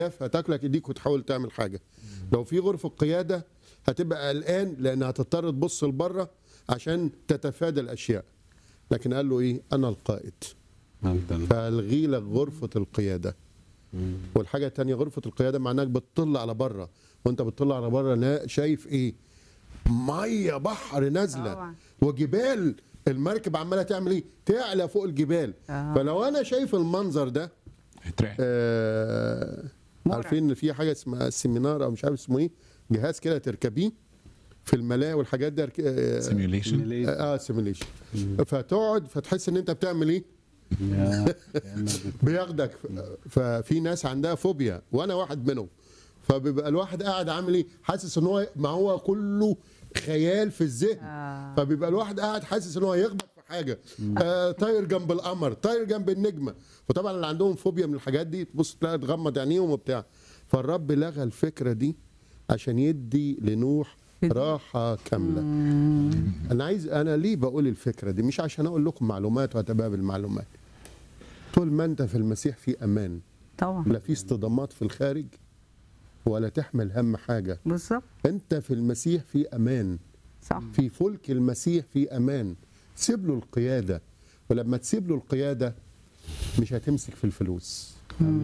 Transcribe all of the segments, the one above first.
هتاكلك ايديك وتحاول تعمل حاجه لو في غرفه قياده هتبقى قلقان لان هتضطر تبص لبره عشان تتفادى الاشياء لكن قال له ايه انا القائد مجدا فالغي لك غرفه القياده والحاجه الثانيه غرفه القياده معناك بتطل على بره وانت بتطل على بره نا- شايف ايه ميه بحر نازله طبعا. وجبال المركب عماله تعمل ايه تعلى فوق الجبال آه. فلو انا شايف المنظر ده اترعب آه مرعب. عارفين ان في حاجه اسمها السيمينار او مش عارف اسمه ايه جهاز كده تركبيه في الملاهي والحاجات دي اه سيميوليشن آه سيميليشن فتقعد فتحس ان انت بتعمل ايه يا كأنك بت- بياخدك ففي ناس عندها فوبيا وانا واحد منهم فبيبقى الواحد قاعد عامل ايه حاسس ان هو ما هو كله خيال في الذهن آه. فبيبقى الواحد قاعد حاسس ان هو يخبط في حاجه آه طاير جنب القمر طاير جنب النجمه وطبعا اللي عندهم فوبيا من الحاجات دي تبص تلاقي تغمض عينيهم وبتاع فالرب لغى الفكره دي عشان يدي لنوح راحه كامله انا عايز انا ليه بقول الفكره دي مش عشان اقول لكم معلومات واتبادل معلومات طول ما انت في المسيح في امان طبعا لا في اصطدامات في الخارج ولا تحمل هم حاجه بالظبط انت في المسيح في امان صح في فلك المسيح في امان سيب له القياده ولما تسيب له القياده مش هتمسك في الفلوس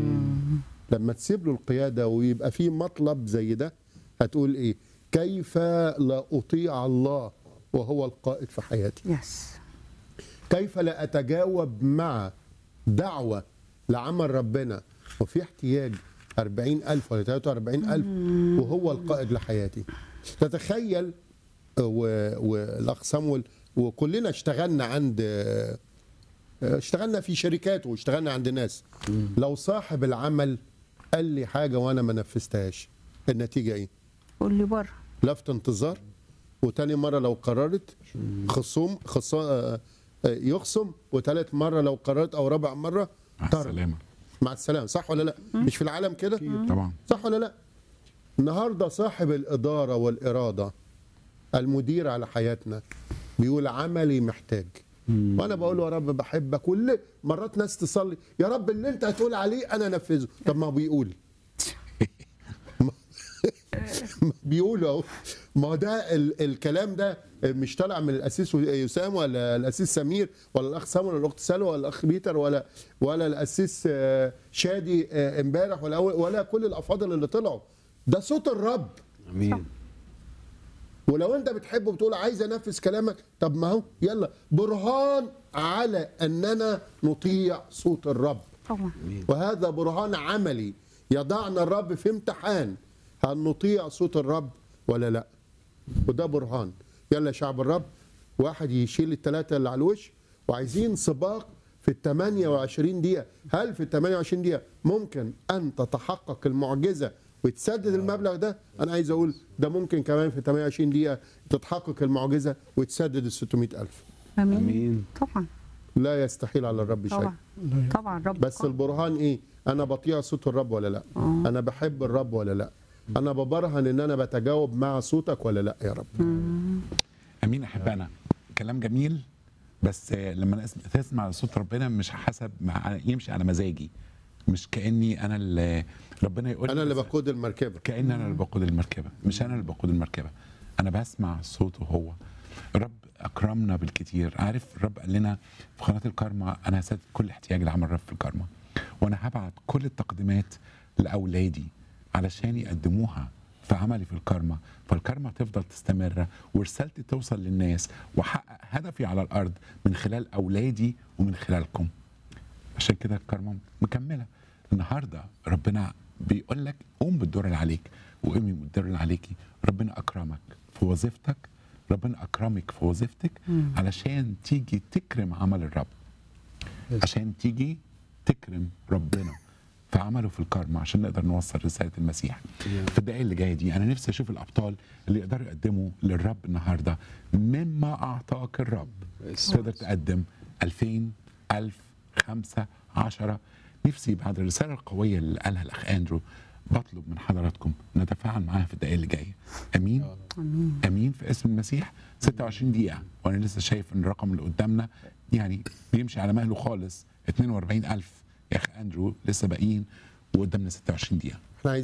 لما تسيب له القياده ويبقى في مطلب زي ده هتقول ايه كيف لا اطيع الله وهو القائد في حياتي يس كيف لا أتجاوب مع دعوة لعمل ربنا وفي احتياج أربعين ألف ولا تلاتة وأربعين ألف وهو القائد لحياتي تتخيل و- والأخ صامويل وكلنا اشتغلنا عند اشتغلنا في شركات واشتغلنا عند ناس لو صاحب العمل قال لي حاجة وأنا ما نفذتهاش النتيجة إيه؟ قول لي بره لفت انتظار وتاني مرة لو قررت خصوم خصا آه، آه، يخصم وتالت مرة لو قررت أو رابع مرة مع طرد السلامه مع السلامة صح ولا لا؟ مش في العالم كده؟ طبعا صح ولا لا؟ النهاردة صاحب الإدارة والإرادة المدير على حياتنا بيقول عملي محتاج وانا بقول له يا رب بحبك كل مرات ناس تصلي يا رب اللي انت هتقول عليه انا انفذه طب ما هو بيقول ما بيقول اهو ما هو ده ال الكلام ده مش طالع من الاسيس يسام ولا الاسيس سمير ولا الاخ سامر ولا الاخت سلوى ولا الاخ بيتر ولا ولا الاسيس آه، شادي آه، امبارح ولا أول- ولا كل الافاضل اللي طلعوا ده صوت الرب امين ولو انت بتحبه بتقول عايز انفذ كلامك طب ما هو يلا برهان على اننا نطيع صوت الرب طبعا وهذا برهان عملي يضعنا الرب في امتحان هل نطيع صوت الرب ولا لا وده برهان يلا يا شعب الرب واحد يشيل الثلاثة اللي على الوش وعايزين سباق في ال 28 دقيقة هل في ال 28 دقيقة ممكن أن تتحقق المعجزة وتسدد المبلغ ده أنا عايز أقول ده ممكن كمان في 28 دقيقة تتحقق المعجزة وتسدد ال 600 ألف امين امين طبعا لا يستحيل على الرب شيء طبعا طبعا رب بس قادر. البرهان ايه انا بطيع صوت الرب ولا لا انا بحب الرب ولا لا انا ببرهن ان انا بتجاوب مع صوتك ولا لا يا رب امين احبائنا كلام جميل بس آه، لما نس- تسمع صوت ربنا مش حسب مع يمشي على مزاجي مش كاني انا اللي ربنا يقول انا اللي بس- بقود المركبه كأن أنا اللي بقود المركبة مش أنا اللي بقود المركبة أنا بسمع صوته هو الرب أكرمنا بالكتير عارف الرب قال لنا في قناة الكارما أنا هسدد كل احتياج لعمل الرب في الكارما وأنا هبعت كل التقديمات لأولادي علشان يقدموها في عملي في الكارما فالكارما تفضل تستمر ورسالتي توصل للناس واحقق هدفي على الارض من خلال اولادي ومن خلالكم عشان كده الكارما مكمله النهارده ربنا بيقول لك قوم بالدور اللي عليك وقومي بالدور اللي عليكي ربنا اكرمك في وظيفتك ربنا اكرمك في وظيفتك علشان تيجي تكرم عمل الرب عشان تيجي تكرم ربنا في عمله في الكارما عشان نقدر نوصل رساله المسيح في الدقائق اللي جايه دي انا نفسي اشوف الابطال اللي يقدروا يقدموا للرب النهارده مما اعطاك الرب تقدر تقدم 2000 1000 5 10 نفسي بعد الرساله القويه اللي قالها الاخ اندرو بطلب من حضراتكم نتفاعل معاها في الدقائق اللي جايه امين امين امين في اسم المسيح 26 دقيقه وانا لسه شايف ان الرقم اللي قدامنا يعني بيمشي على مهله خالص 42000 يا اخي اندرو لسه باقيين وقدامنا 26 دقيقه